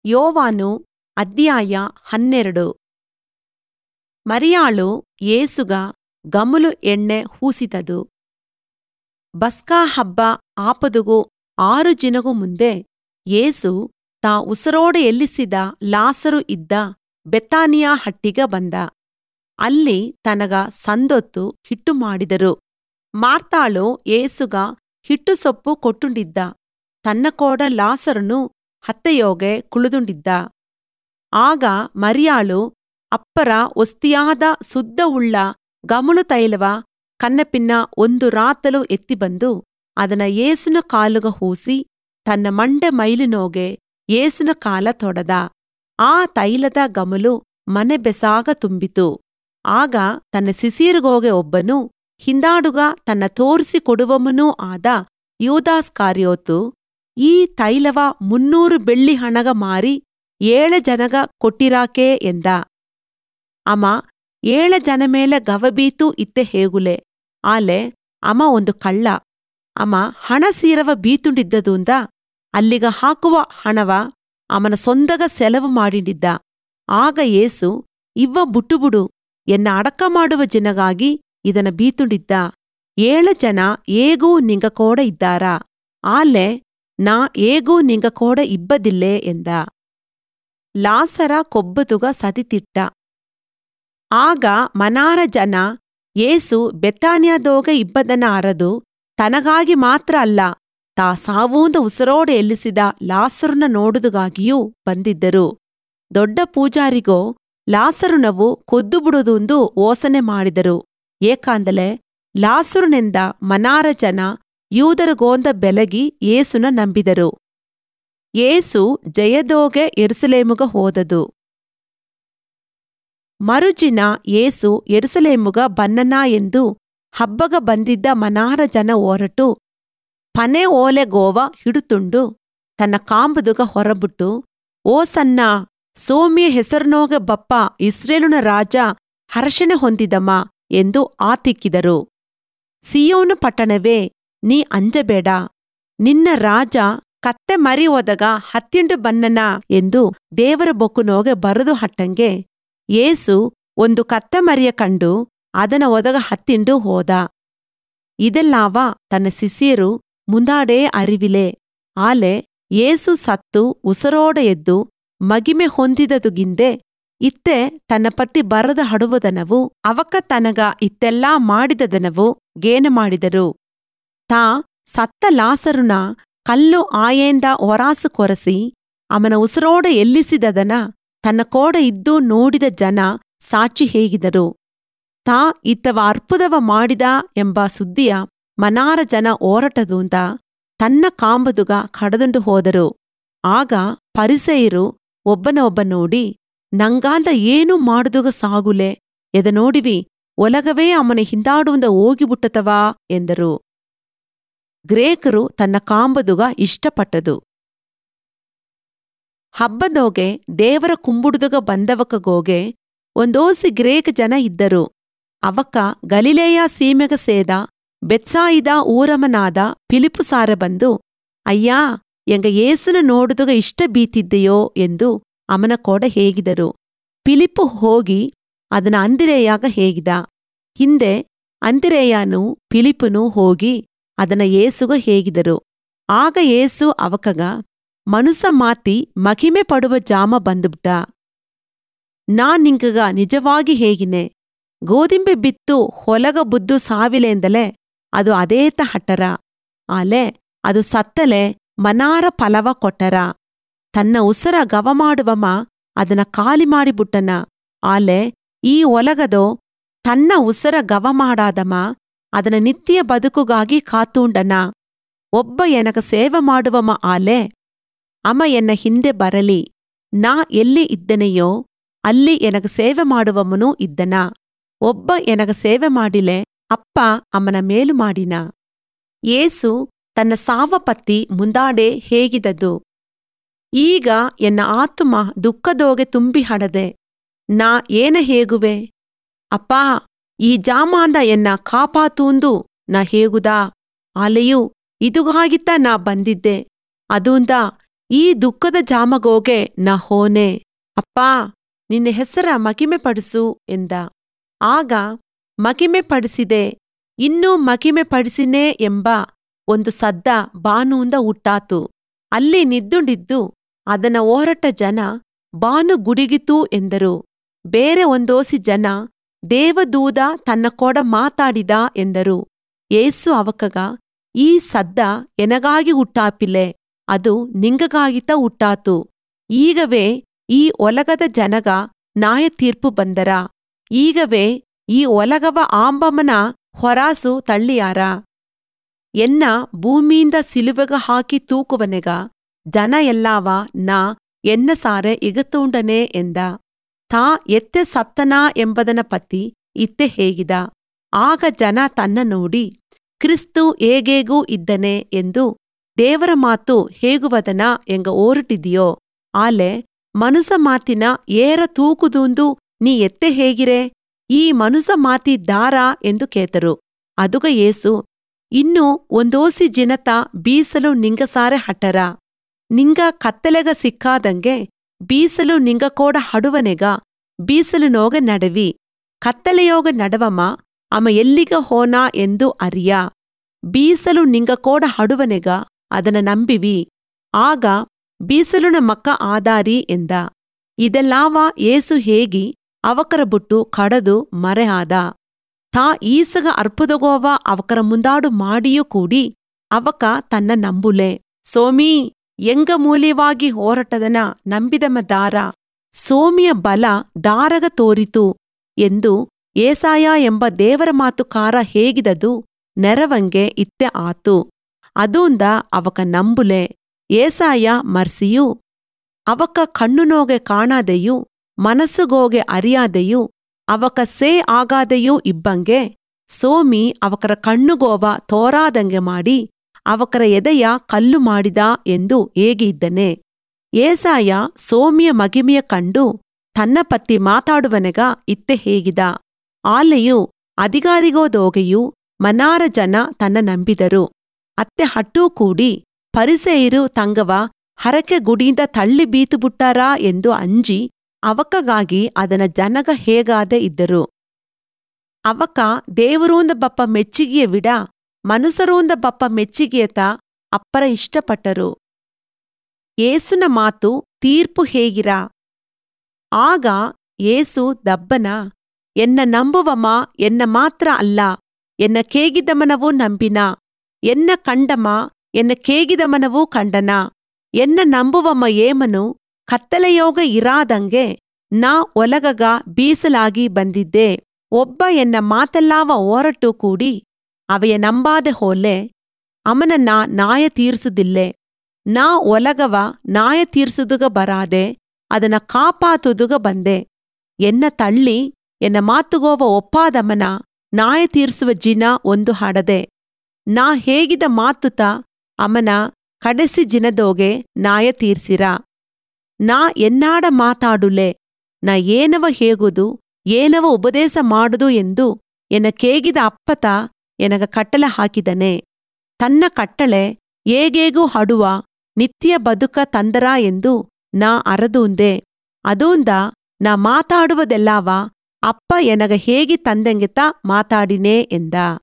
ಯೋವಾನು ಅಧ್ಯಾಯ ಹನ್ನೆರಡು ಮರಿಯಾಳು ಏಸುಗ ಗಮಲು ಎಣ್ಣೆ ಹೂಸಿದದು ಬಸ್ಕಾ ಹಬ್ಬ ಆಪದುಗು ಆರು ಜಿನಗು ಮುಂದೆ ಏಸು ತಾ ಉಸರೋಡೆ ಎಲ್ಲಿಸಿದ ಲಾಸರು ಇದ್ದ ಬೆತ್ತಾನಿಯ ಹಟ್ಟಿಗ ಬಂದ ಅಲ್ಲಿ ತನಗ ಸಂದೊತ್ತು ಹಿಟ್ಟು ಮಾಡಿದರು ಮಾರ್ತಾಳು ಏಸುಗ ಹಿಟ್ಟು ಸೊಪ್ಪು ಕೊಟ್ಟುಂಡಿದ್ದ ತನ್ನ ಕೋಡ ಲಾಸರನು ಹತ್ತೆಯೋಗೆ ಕುಳಿದುಂಡಿದ್ದ ಆಗ ಮರಿಯಾಳು ಅಪ್ಪರ ಒಸ್ತಿಯಾದ ಸುದ್ದವುಳ್ಳ ಗಮಲು ತೈಲವ ಕನ್ನಪಿನ್ನ ಒಂದು ರಾತಲು ಎತ್ತಿಬಂದು ಅದನ ಏಸುನ ಕಾಲುಗ ಹೂಸಿ ತನ್ನ ಮಂಡೆ ಮೈಲಿನೋಗೆ ಏಸುನ ಕಾಲ ತೊಡದ ಆ ತೈಲದ ಗಮಲು ಮನೆ ಬೆಸಾಗ ತುಂಬಿತು ಆಗ ತನ್ನ ಸಿಸೀರುಗೋಗೆ ಒಬ್ಬನು ಹಿಂದಾಡುಗ ತನ್ನ ತೋರಿಸಿ ಕೊಡುವವನೂ ಆದ ಯೂದಾಸ್ಕಾರ್ಯೋತು ಈ ತೈಲವ ಮುನ್ನೂರು ಬೆಳ್ಳಿ ಹಣಗ ಮಾರಿ ಏಳ ಜನಗ ಕೊಟ್ಟಿರಾಕೇ ಎಂದ ಅಮ ಏಳ ಜನ ಮೇಲೆ ಗವಬೀತು ಇತ್ತೆ ಹೇಗುಲೆ ಆಲೆ ಅಮ ಒಂದು ಕಳ್ಳ ಅಮ ಹಣ ಸೀರವ ಬೀತುಂಡಿದ್ದದೂಂದ ಅಲ್ಲಿಗ ಹಾಕುವ ಹಣವ ಅವನ ಸೊಂದಗ ಸೆಲವು ಮಾಡಿಂಡಿದ್ದ ಆಗ ಏಸು ಇವ್ವ ಬುಟ್ಟುಬುಡು ಎನ್ನ ಅಡಕ ಮಾಡುವ ಜನಗಾಗಿ ಇದನ ಬೀತುಂಡಿದ್ದ ಏಳ ಜನ ಏಗೂ ನಿಂಗ ಕೋಡ ಇದ್ದಾರಾ ಆಲೆ ನಾ ಏಗೂ ನಿಂಗ ಕೋಡ ಇಬ್ಬದಿಲ್ಲೇ ಎಂದ ಲಾಸರ ಕೊಬ್ಬದುಗ ಸದಿತಿಟ್ಟ ಆಗ ಮನಾರ ಜನ ಏಸು ಬೆತ್ತಾನ್ಯದೋಗ ಇಬ್ಬದನ ಅರದು ತನಗಾಗಿ ಮಾತ್ರ ಅಲ್ಲ ತಾ ಸಾವೂಂದ ಉಸಿರೋಡೆ ಎಲ್ಲಿಸಿದ ಲಾಸರುನ ನೋಡುದುಗಾಗಿಯೂ ಬಂದಿದ್ದರು ದೊಡ್ಡ ಪೂಜಾರಿಗೋ ಲಾಸರುನವು ಕೊದ್ದು ಬಿಡುವುದೊಂದು ಓಸನೆ ಮಾಡಿದರು ಏಕಾಂದಲೆ ಲಾಸರುನೆಂದ ಮನಾರ ಜನ ಯೂದರಗೋಂದ ಬೆಲಗಿ ಏಸುನ ನಂಬಿದರು ಏಸು ಜಯದೋಗೆ ಎರುಸಲೇಮುಗ ಹೋದದು ಮರುಜಿನ ಏಸು ಎರುಸಲೇಮುಗ ಬನ್ನನ ಎಂದು ಹಬ್ಬಗ ಬಂದಿದ್ದ ಮನಾರ ಜನ ಓರಟು ಪನೆ ಓಲೆ ಗೋವ ಹಿಡುತುಂಡು ತನ್ನ ಕಾಂಬುದುಗ ಹೊರಬಿಟ್ಟು ಓ ಸನ್ನ ಸೋಮಿಯ ಹೆಸರಿನೋಗೆ ಬಪ್ಪ ಇಸ್ರೇಲುನ ರಾಜ ಹರ್ಷಣೆ ಹೊಂದಿದಮ ಎಂದು ಆತಿಕ್ಕಿದರು ಸಿಯೋನು ಪಟ್ಟಣವೇ ನೀ ಅಂಜಬೇಡ ನಿನ್ನ ರಾಜ ಕತ್ತೆ ಮರಿ ಒದಗ ಹತ್ತಿಂಡು ಬನ್ನನ ಎಂದು ದೇವರ ಬೊಕ್ಕುನೋಗೆ ಬರದು ಹಟ್ಟಂಗೆ ಏಸು ಒಂದು ಕತ್ತೆ ಮರಿಯ ಕಂಡು ಅದನ ಒದಗ ಹತ್ತಿಂಡು ಹೋದ ಇದೆಲ್ಲಾವ ತನ್ನ ಸಿಸಿಯರು ಮುಂದಾಡೇ ಅರಿವಿಲೆ ಆಲೆ ಏಸು ಸತ್ತು ಉಸರೋಡ ಎದ್ದು ಮಗಿಮೆ ಹೊಂದಿದದುಗಿಂದೆ ಇತ್ತೆ ತನ್ನ ಪತಿ ಬರದ ಹಡುವುದನವು ಅವಕ ತನಗ ಇತ್ತೆಲ್ಲಾ ಮಾಡಿದದನವು ಗೇನ ಮಾಡಿದರು ತಾ ಸತ್ತ ಲಾಸರುನ ಕಲ್ಲು ಆಯೇಂದ ಒರಾಸು ಕೊರಸಿ ಅವನ ಉಸಿರೋಡ ಎಲ್ಲಿಸಿದದನ ತನ್ನ ಕೋಡ ಇದ್ದು ನೋಡಿದ ಜನ ಸಾಕ್ಷಿ ಹೇಗಿದರು ತಾ ಇತ್ತವ ಅರ್ಪುದವ ಮಾಡಿದ ಎಂಬ ಸುದ್ದಿಯ ಮನಾರ ಜನ ಓರಟದೂಂದ ತನ್ನ ಕಾಂಬದುಗ ಕಡದುಂಡು ಹೋದರು ಆಗ ಪರಿಸೆಯರು ಒಬ್ಬನ ಒಬ್ಬ ನೋಡಿ ನಂಗಾಲ್ದ ಏನೂ ಮಾಡುದುಗ ಸಾಗುಲೆ ಎದ ನೋಡಿವಿ ಒಲಗವೇ ಅವನ ಹಿಂದಾಡುವಂದ ಹೋಗಿಬುಟ್ಟತವಾ ಎಂದರು ಗ್ರೇಕರು ತನ್ನ ಕಾಂಬದುಗ ಇಷ್ಟಪಟ್ಟದು ಹಬ್ಬದೋಗೆ ದೇವರ ಕುಂಬುಡುದುಗ ಬಂದವಕಗೋಗೆ ಒಂದೋಸಿ ಗ್ರೇಕ್ ಜನ ಇದ್ದರು ಅವಕ್ಕ ಗಲಿಲೇಯ ಸೀಮೆಗ ಸೇದ ಬೆತ್ಸಾಯಿದ ಊರಮನಾದ ಪಿಲಿಪು ಸಾರ ಬಂದು ಅಯ್ಯಾ ಎಂಗ ಏಸುನ ನೋಡುದುಗ ಇಷ್ಟ ಬೀತಿದ್ದೆಯೋ ಎಂದು ಅವನ ಕೋಡ ಹೇಗಿದರು ಪಿಲಿಪು ಹೋಗಿ ಅದನ ಅಂದಿರೇಯಾಗ ಹೇಗಿದ ಹಿಂದೆ ಅಂದಿರೇಯನು ಪಿಲಿಪುನು ಹೋಗಿ ಅದನ ಏಸುಗ ಹೇಗಿದರು ಆಗ ಏಸು ಅವಕಗ ಮನುಸ ಮಾತಿ ಮಹಿಮೆ ಪಡುವ ಜಾಮ ಬಂದುಬಿಟ್ಟ ನಾನ್ ನಿಂಗಗ ನಿಜವಾಗಿ ಹೇಗಿನೆ ಗೋದಿಂಬೆ ಬಿತ್ತು ಹೊಲಗ ಬುದ್ದು ಸಾವಿಲೆಂದಲೆ ಅದು ಅದೇತ ಹಟ್ಟರ ಆಲೆ ಅದು ಸತ್ತಲೆ ಮನಾರ ಫಲವ ಕೊಟ್ಟರ ತನ್ನ ಉಸರ ಗವ ಮಾಡುವಮ ಅದನ ಖಾಲಿ ಮಾಡಿಬುಟ್ಟನ ಆಲೆ ಈ ಒಲಗದೋ ತನ್ನ ಉಸರ ಗವ ಮಾಡಾದಮ ಅದನ ನಿತ್ಯ ಬದುಕುಗಾಗಿ ಕಾತೂಂಡನ ಒಬ್ಬ ಎನಗ ಸೇವೆ ಮಾಡುವಮ ಆಲೆ ಅಮ ಎನ್ನ ಹಿಂದೆ ಬರಲಿ ನಾ ಎಲ್ಲಿ ಇದ್ದನೆಯೋ ಅಲ್ಲಿ ಎನಗ ಸೇವೆ ಮಾಡುವವನೂ ಇದ್ದನ ಒಬ್ಬ ಎನಗ ಸೇವೆ ಮಾಡಿಲೆ ಅಪ್ಪ ಅಮ್ಮನ ಮೇಲು ಮಾಡಿನ ಏಸು ತನ್ನ ಸಾವಪತ್ತಿ ಮುಂದಾಡೆ ಹೇಗಿದದು ಈಗ ಎನ್ನ ಆತ್ಮ ದುಃಖದೋಗೆ ತುಂಬಿ ಹಡದೆ ನಾ ಏನ ಹೇಗುವೆ ಅಪ್ಪಾ ಈ ಜಾಮಾಂದ ಎನ್ನ ಕಾಪಾತೂಂದು ನ ಹೇಗುದಾ ಆಲೆಯೂ ಇದುಗಾಗಿತ್ತ ನಾ ಬಂದಿದ್ದೆ ಅದೂಂದ ಈ ದುಃಖದ ಜಾಮಗೋಗೆ ನ ಹೋನೆ ಅಪ್ಪಾ ನಿನ್ನ ಹೆಸರ ಮಹಿಮೆ ಪಡಿಸು ಎಂದ ಆಗ ಮಹಿಮೆ ಪಡಿಸಿದೆ ಇನ್ನೂ ಮಹಿಮೆ ಪಡಿಸಿನೇ ಎಂಬ ಒಂದು ಸದ್ದ ಬಾನುಂದ ಹುಟ್ಟಾತು ಅಲ್ಲಿ ನಿದ್ದುಂಡಿದ್ದು ಅದನ ಓರಟ ಜನ ಬಾನು ಗುಡಿಗಿತು ಎಂದರು ಬೇರೆ ಒಂದೋಸಿ ಜನ ದೇವದೂದ ತನ್ನ ಕೊಡ ಮಾತಾಡಿದ ಎಂದರು ಏಸು ಅವಕಗ ಈ ಸದ್ದ ಎನಗಾಗಿ ಹುಟ್ಟಾಪಿಲೆ ಅದು ನಿಂಗಗಾಗಿತ ಹುಟ್ಟಾತು ಈಗವೇ ಈ ಒಲಗದ ಜನಗ ನಾಯ ತೀರ್ಪು ಬಂದರ ಈಗವೇ ಈ ಒಲಗವ ಆಂಬಮನ ಹೊರಾಸು ತಳ್ಳಿಯಾರ ಎನ್ನ ಭೂಮಿಯಿಂದ ಸಿಲುವೆಗ ಹಾಕಿ ತೂಕುವನೆಗ ಜನ ಎಲ್ಲಾವ ನಾ ಎನ್ನ ಸಾರೆ ಇಗತುಂಡನೆ ಎಂದ ತಾ ಎತ್ತೆ ಸತ್ತನಾ ಎಂಬದನ ಪತಿ ಇತ್ತೆ ಹೇಗಿದ ಆಗ ಜನ ತನ್ನ ನೋಡಿ ಕ್ರಿಸ್ತು ಏಗೇಗೂ ಇದ್ದನೆ ಎಂದು ದೇವರ ಮಾತು ಹೇಗುವದನ ಎಂಗ ಓರುಟಿದಿಯೋ ಆಲೆ ಮನುಸ ಮಾತಿನ ಏರ ತೂಕುದೂಂದು ನೀ ಎತ್ತೆ ಹೇಗಿರೆ ಈ ಮನುಸ ಮಾತಿ ದಾರ ಎಂದು ಕೇತರು ಅದುಗ ಏಸು ಇನ್ನು ಒಂದೋಸಿ ಜಿನತ ಬೀಸಲು ನಿಂಗಸಾರೆ ಹಟ್ಟರ ನಿಂಗ ಕತ್ತಲೆಗ ಸಿಕ್ಕಾದಂಗೆ ಬೀಸಲು ನಿಂಗ ಕೋಡ ಹಡುವನೆಗ ಬೀಸಲು ನೋಗ ನಡವಿ ಕತ್ತಲೆಯೋಗ ನಡವಮ ಅಮ ಎಲ್ಲಿಗ ಹೋನಾ ಎಂದು ಅರಿಯ ಬೀಸಲು ನಿಂಗ ಕೋಡ ಹಡುವನೆಗ ಅದನ ನಂಬಿವಿ ಆಗ ಬೀಸಲುನ ಮಕ್ಕ ಆದಾರಿ ಎಂದ ಇದೆಲ್ಲಾವ ಏಸು ಹೇಗಿ ಅವಕರ ಬುಟ್ಟು ಕಡದು ಮರೆಹಾದ ತಾ ಈಸಗ ಅರ್ಪುದಗೋವ ಅವಕರ ಮುಂದಾಡು ಮಾಡಿಯೂ ಕೂಡಿ ಅವಕ ತನ್ನ ನಂಬುಲೆ ಸೋಮಿ ಎಂಗ ಮೂಲ್ಯವಾಗಿ ಹೋರಟದನ ನಂಬಿದಮ ದಾರ ಸೋಮಿಯ ಬಲ ದಾರಗ ತೋರಿತು ಎಂದು ಏಸಾಯ ಎಂಬ ದೇವರ ಮಾತು ಕಾರ ಹೇಗಿದದು ನೆರವಂಗೆ ಇತ್ತೆ ಆತು ಅದೂಂದ ಅವಕ ನಂಬುಲೆ ಏಸಾಯ ಮರ್ಸಿಯು ಅವಕ ಕಣ್ಣುನೋಗೆ ಕಾಣಾದೆಯು ಮನಸ್ಸುಗೋಗೆ ಅರಿಯಾದೆಯು ಅವಕ ಸೇ ಆಗಾದೆಯೂ ಇಬ್ಬಂಗೆ ಸೋಮಿ ಅವಕರ ಕಣ್ಣುಗೋವ ತೋರಾದಂಗೆ ಮಾಡಿ ಅವಕರ ಎದೆಯ ಕಲ್ಲು ಮಾಡಿದ ಎಂದು ಏಗಿದ್ದನೆ ಏಸಾಯ ಸೋಮಿಯ ಮಗಿಮೆಯ ಕಂಡು ತನ್ನ ಪತ್ತಿ ಮಾತಾಡುವನೆಗ ಇತ್ತೆ ಹೇಗಿದ ಆಲೆಯು ಅಧಿಕಾರಿಗೋದೋಗೆಯು ಮನಾರ ಜನ ತನ್ನ ನಂಬಿದರು ಅತ್ತೆ ಹಟ್ಟೂ ಕೂಡಿ ಪರಿಸೆಯಿರು ತಂಗವ ಹರಕೆ ಗುಡಿಯಿಂದ ತಳ್ಳಿ ಬೀತು ಬಿಟ್ಟಾರಾ ಎಂದು ಅಂಜಿ ಅವಕಗಾಗಿ ಅದನ ಜನಗ ಹೇಗಾದೆ ಇದ್ದರು ಅವಕ ದೇವರೂಂದ ಬಪ್ಪ ಮೆಚ್ಚಿಗೆಯ ವಿಡ ಮನುಸರೂಂದ ಬಪ್ಪ ಮೆಚ್ಚಿಗೆಯತ ಅಪ್ಪರ ಇಷ್ಟಪಟ್ಟರು ಏಸುನ ಮಾತು ತೀರ್ಪು ಹೇಗಿರ ಆಗ ಏಸು ದಬ್ಬನ ಎನ್ನ ನಂಬುವಮ ಎನ್ನ ಮಾತ್ರ ಅಲ್ಲ ಎನ್ನ ಕೇಗಿದಮನವೂ ನಂಬಿನ ಎನ್ನ ಕಂಡಮ ಎನ್ನ ಕೇಗಿದಮನವೂ ಕಂಡನ ಎನ್ನ ನಂಬುವಮ್ಮ ಏಮನು ಕತ್ತಲೆಯೋಗ ಇರಾದಂಗೆ ನಾ ಒಲಗಗ ಬೀಸಲಾಗಿ ಬಂದಿದ್ದೆ ಒಬ್ಬ ಎನ್ನ ಮಾತೆಲ್ಲಾವ ಓರಟ್ಟು ಕೂಡಿ ಅವಯ ನಂಬಾದೆ ಹೋಲೆ ಅಮನನ್ನ ನಾಯ ತೀರ್ಸುದಿಲ್ಲೆ ನಾ ಒಲಗವ ನಾಯ ತೀರ್ಸುದುಗ ಬರಾದೆ ಅದನ ಕಾಪಾತುದುಗ ಬಂದೆ ಎನ್ನ ತಳ್ಳಿ ಎನ್ನ ಮಾತುಗೋವ ಒಪ್ಪಾದಮನ ನಾಯ ತೀರ್ಸುವ ಜಿನ ಒಂದು ಹಾಡದೆ ನಾ ಹೇಗಿದ ಮಾತುತ ಅಮನ ಕಡೆಸಿ ಜಿನದೋಗೆ ನಾಯ ತೀರ್ಸಿರ ನಾ ಎನ್ನಾಡ ಮಾತಾಡುಲೆ ನಾ ಏನವ ಹೇಗುದು ಏನವ ಉಪದೇಶ ಮಾಡುದು ಎಂದು ಎನ್ನ ಕೇಗಿದ ಅಪ್ಪತ ಎನಗ ಕಟ್ಟಲೆ ಹಾಕಿದನೆ ತನ್ನ ಕಟ್ಟಳೆ ಏಗೇಗೂ ಹಡುವ ನಿತ್ಯ ಬದುಕ ತಂದರ ಎಂದು ನಾ ಅರದೂಂದೆ ಅದೂಂದ ನಾ ಮಾತಾಡುವುದೆಲ್ಲಾವ ಅಪ್ಪ ಎನಗ ಹೇಗಿ ತಂದೆಂಗೆತ ಮಾತಾಡಿನೇ ಎಂದ